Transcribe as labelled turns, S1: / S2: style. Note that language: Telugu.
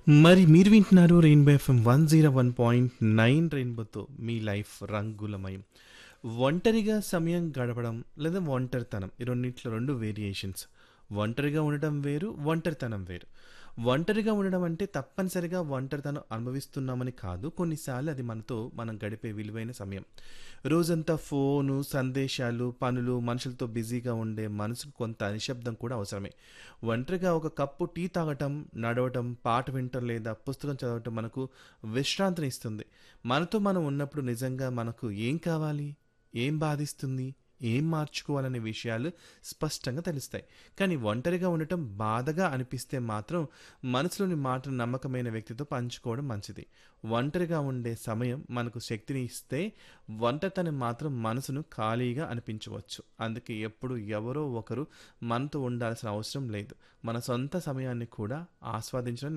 S1: మరి మీరు వింటున్నారు Rainbow FM one zero one point nine రెయిన్బోతో మీ లైఫ్ రంగులమయం ఒంటరిగా సమయం గడపడం లేదా ఒంటరితనం ఈ రెండింటిలో రెండు వేరియేషన్స్ ఒంటరిగా ఉండడం వేరు ఒంటరితనం వేరు ఒంటరిగా ఉండడం అంటే తప్పనిసరిగా ఒంటరితనం అనుభవిస్తున్నామని కాదు కొన్నిసార్లు అది మనతో మనం గడిపే విలువైన సమయం రోజంతా ఫోను సందేశాలు పనులు మనుషులతో బిజీగా ఉండే మనసుకు కొంత నిశ్శబ్దం కూడా అవసరమే ఒంటరిగా ఒక కప్పు టీ తాగటం నడవటం పాట వినటం లేదా పుస్తకం చదవటం మనకు విశ్రాంతిని ఇస్తుంది మనతో మనం ఉన్నప్పుడు నిజంగా మనకు ఏం కావాలి ఏం బాధిస్తుంది ఏం మార్చుకోవాలనే విషయాలు స్పష్టంగా తెలుస్తాయి కానీ ఒంటరిగా ఉండటం బాధగా అనిపిస్తే మాత్రం మనసులోని మాటను నమ్మకమైన వ్యక్తితో పంచుకోవడం మంచిది ఒంటరిగా ఉండే సమయం మనకు శక్తిని ఇస్తే ఒంటరితనం మాత్రం మనసును ఖాళీగా అనిపించవచ్చు అందుకే ఎప్పుడు ఎవరో ఒకరు మనతో ఉండాల్సిన అవసరం లేదు మన సొంత సమయాన్ని కూడా ఆస్వాదించడం